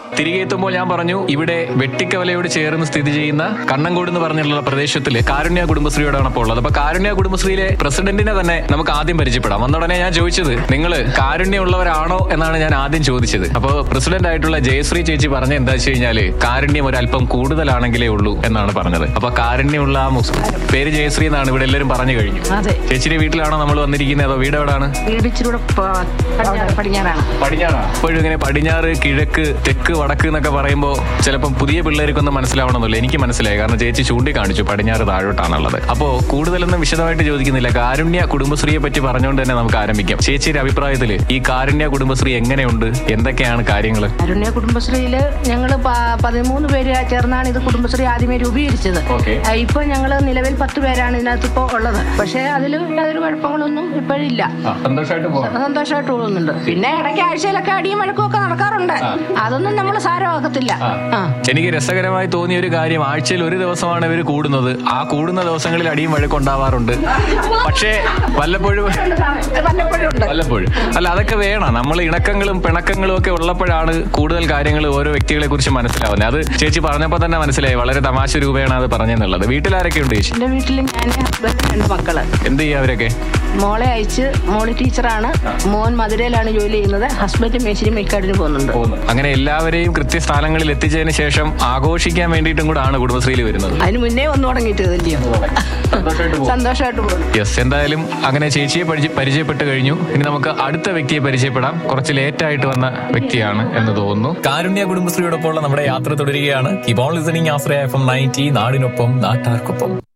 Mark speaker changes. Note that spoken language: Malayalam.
Speaker 1: തിരികെ എത്തുമ്പോൾ ഞാൻ പറഞ്ഞു ഇവിടെ വെട്ടിക്കവലയോട് ചേർന്ന് സ്ഥിതി ചെയ്യുന്ന കണ്ണങ്കോട് എന്ന് പറഞ്ഞിട്ടുള്ള പ്രദേശത്തിൽ കാരുണ്യ കുടുംബശ്രീയോടാണ് അപ്പോൾ ഉള്ളത് അപ്പൊ കാരുണ്യ കുടുംബശ്രീയിലെ പ്രസിഡന്റിനെ തന്നെ നമുക്ക് ആദ്യം പരിചയപ്പെടാം വന്ന ഉടനെ ഞാൻ ചോദിച്ചത് നിങ്ങൾ കാരുണ്യമുള്ളവരാണോ എന്നാണ് ഞാൻ ആദ്യം ചോദിച്ചത് അപ്പോൾ പ്രസിഡന്റ് ആയിട്ടുള്ള ജയശ്രീ ചേച്ചി പറഞ്ഞ എന്താ വെച്ച് കഴിഞ്ഞാല് കാരുണ്യം ഒരല്പം കൂടുതലാണെങ്കിലേ ഉള്ളൂ എന്നാണ് പറഞ്ഞത് അപ്പൊ കാരുണ്യമുള്ള ആ മുസ് പേര് ജയശ്രീ എന്നാണ് ഇവിടെ എല്ലാവരും പറഞ്ഞു കഴിഞ്ഞു
Speaker 2: അതെ
Speaker 1: ചേച്ചിയുടെ വീട്ടിലാണോ നമ്മൾ വന്നിരിക്കുന്നത് അതോ വീട് എവിടാണ്
Speaker 2: വീട് ഇച്ചിരി കൂടെ പ- പടിഞ്ഞാറ് പടിഞ്ഞാറാണ്
Speaker 1: പടിഞ്ഞാറാണ് ഇപ്പോഴും ഇങ്ങനെ പടിഞ്ഞാറ് കിഴക്ക് തെക്ക് വടക്ക് എന്നൊക്കെ പറയുമ്പോൾ ചിലപ്പം പുതിയ പിള്ളേർക്കൊന്നും മനസ്സിലാവണമെന്നില്ല എനിക്ക് മനസ്സിലായി കാരണം ചേച്ചി ചൂണ്ടിക്കാണിച്ചു പടിഞ്ഞാറ് താഴോട്ടാണുള്ളത് അപ്പോ കൂടുതലൊന്നും വിശദമായിട്ട് ചോദിക്കുന്നില്ല കാരുണ്യ കുടുംബശ്രീയെ പറ്റി പറഞ്ഞുകൊണ്ട് തന്നെ നമുക്ക് ആരംഭിക്കാം ചേച്ചിയുടെ അഭിപ്രായത്തിൽ ഈ കാരുണ്യ കുടുംബശ്രീ എങ്ങനെയുണ്ട് എന്തൊക്കെയാണ് കാര്യങ്ങൾ
Speaker 2: അരുണ്യ കുടുംബശ്രീയില് ഞങ്ങൾ പതിമൂന്ന് പേര് ചേർന്നാണ് ഇത് കുടുംബശ്രീ ആദ്യമേ രൂപീകരിച്ചത്
Speaker 1: ഓക്കെ
Speaker 2: ആ, ഇപ്പൊ ഞങ്ങൾ നിലവിൽ പത്ത് പേരാണ് ഇതിനകത്ത് ഇപ്പോൾ ഉള്ളത് പക്ഷേ അതിൽ യാതൊരു കുഴപ്പങ്ങളൊന്നും ഇപ്പോഴില്ല
Speaker 1: സന്തോഷമായിട്ട് പോകാം
Speaker 2: സന്തോഷമായിട്ട് പോകുന്നുണ്ട് പിന്നെ ഇടയ്ക്ക് ആഴ്ചയിലൊക്കെ അടിയും വഴക്കും ഒക്കെ നടക്കാറുണ്ട് അതൊന്നും നമ്മൾ സാരമാക്കത്തില്ല ആ
Speaker 1: എനിക്ക് രസകരമായി തോന്നിയ ഒരു കാര്യം ആഴ്ചയിൽ ഒരു ദിവസമാണ് ഇവർ കൂടുന്നത് ആ കൂടുന്ന ദിവസങ്ങളിൽ അടിയും വഴക്കുണ്ടാവാറുണ്ട് പക്ഷേ വല്ലപ്പോഴും
Speaker 2: വല്ലപ്പോഴും ഉണ്ട്
Speaker 1: വല്ലപ്പോഴും അല്ല അതൊക്കെ വേണം നമ്മൾ ഇണക്കങ്ങളും പിണക്കങ്ങളും ഒക്കെ ഉള്ളപ്പോഴാണ് കൂടുതൽ കാര്യങ്ങൾ ഓരോ വ്യക്തികളെ കുറിച്ച് മനസ്സിലാവുന്നത് അത് ചേച്ചി പറഞ്ഞപ്പോൾ തന്നെ മനസ്സിലായി വളരെ തമാശ രൂപയാണ് അത് പറഞ്ഞെന്നുള്ളത് വീട്ടിലാരൊക്കെ ഉണ്ട് ചേച്ചി
Speaker 2: എന്റെ വീട്ടിൽ ഞാൻ ഹസ്ബൻഡ് രണ്ട് മക്കള്
Speaker 1: എന്ത് ചെയ്യാ അവരൊക്കെ
Speaker 2: മോളെ അയച്ച് മോള് ടീച്ചറാണ് മോൻ മധുരയിലാണ് ജോലി ചെയ്യുന്നത് ഹസ്ബൻഡ് മേശിരി മെയ്ക്കാടിന് പോകുന്നുണ്ട്
Speaker 1: അങ്ങനെ എല്ലാവരെയും കൃത്യസ്ഥാനങ്ങളിൽ എത്തിച്ചതിന് ശേഷം ആഘോഷിക്കാൻ വേണ്ടിയിട്ടും കൂടെ ആണ് കുടുംബശ്രീയിൽ വരുന്നത്
Speaker 2: അതിന് മുന്നേ വന്നു തുടങ്ങിയിട്ട് ഇല്ലയോ സന്തോഷമായിട്ട് പോകുന്നു
Speaker 1: യെസ് എന്തായാലും അങ്ങനെ ചേച്ചിയെ പരിചയ- പരിചയപ്പെട്ട് കഴിഞ്ഞു ഇനി നമുക്ക് അടുത്ത വ്യക്തിയെ പരിചയപ്പെടാം കുറച്ച് ലേറ്റ് ആയിട്ട് വന്ന വ്യക്തിയാണ് എന്ന് തോന്നുന്നു കാരുണ്യ കുടുംബശ്രീയോടൊപ്പമുള്ള നമ്മുടെ യാത്ര തുടരുകയാണ് ഇപ്പോൾ listening Ashraya F M ninety നാടിനൊപ്പം നാട്ടാർക്കൊപ്പം